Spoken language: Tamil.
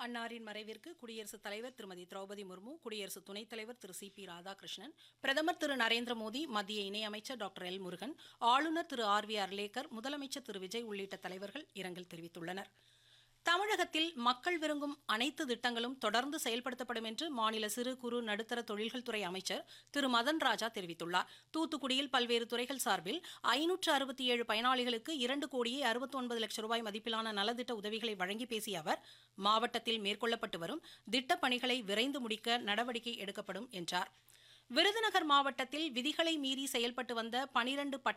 அன்னாரின் மறைவிற்கு குடியரசுத் தலைவர் திருமதி திரௌபதி முர்மு குடியரசு துணைத் தலைவர் திரு சி பி ராதாகிருஷ்ணன் பிரதமர் திரு நரேந்திர மோடி மத்திய இணையமைச்சர் டாக்டர் எல் முருகன் ஆளுநர் திரு ஆர் வி அர்லேக்கர் முதலமைச்சர் திரு விஜய் உள்ளிட்ட தலைவர்கள் இரங்கல் தெரிவித்துள்ளனர் தமிழகத்தில் மக்கள் விரும்பும் அனைத்து திட்டங்களும் தொடர்ந்து செயல்படுத்தப்படும் என்று மாநில சிறு குறு நடுத்தர தொழில்கள் துறை அமைச்சர் திரு மதன் ராஜா தெரிவித்துள்ளார் தூத்துக்குடியில் பல்வேறு துறைகள் சார்பில் ஐநூற்று அறுபத்தி ஏழு பயனாளிகளுக்கு இரண்டு கோடியே அறுபத்தி ஒன்பது லட்சம் ரூபாய் மதிப்பிலான நலத்திட்ட உதவிகளை வழங்கி பேசிய அவர் மாவட்டத்தில் மேற்கொள்ளப்பட்டு வரும் திட்டப் பணிகளை விரைந்து முடிக்க நடவடிக்கை எடுக்கப்படும் என்றார் விருதுநகர் மாவட்டத்தில் விதிகளை மீறி செயல்பட்டு வந்த பனிரண்டு